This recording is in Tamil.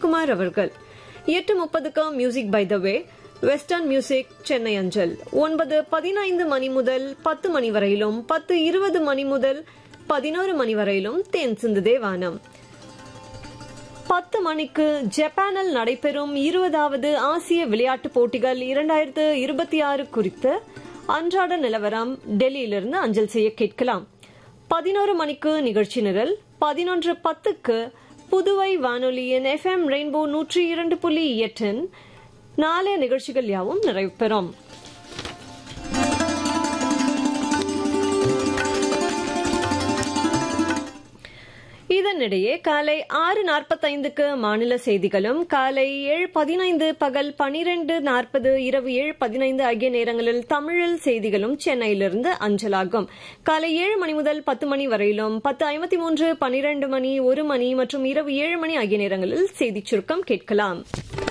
ஜெயக்குமார் அவர்கள் எட்டு முப்பதுக்கு music by the way western music Chennai அஞ்சல் ஒன்பது பதினைந்து மணி முதல் பத்து மணி வரையிலும் பத்து இருபது மணி முதல் பதினோரு மணி வரையிலும் தேன் சிந்துதே வானம் பத்து மணிக்கு ஜப்பானில் நடைபெறும் இருபதாவது ஆசிய விளையாட்டுப் போட்டிகள் இரண்டாயிரத்து இருபத்தி ஆறு குறித்து அன்றாட நிலவரம் டெல்லியிலிருந்து அஞ்சல் செய்ய கேட்கலாம் பதினோரு மணிக்கு நிகழ்ச்சி நிரல் பதினொன்று பத்துக்கு புதுவை வானொலியின் எஃப்எம் ரெயின்போ நூற்றி இரண்டு புள்ளி எட்டின் நாளைய நிகழ்ச்சிகள் யாவும் நிறைவு பெறும் இதனிடையே காலை ஆறு நாற்பத்தைந்துக்கு மாநில செய்திகளும் காலை ஏழு பதினைந்து பகல் பனிரெண்டு நாற்பது இரவு ஏழு பதினைந்து ஆகிய நேரங்களில் தமிழில் செய்திகளும் சென்னையிலிருந்து அஞ்சலாகும் காலை ஏழு மணி முதல் பத்து மணி வரையிலும் பத்து ஐம்பத்தி மூன்று பனிரெண்டு மணி ஒரு மணி மற்றும் இரவு ஏழு மணி ஆகிய நேரங்களில் செய்திச் சுருக்கம் கேட்கலாம்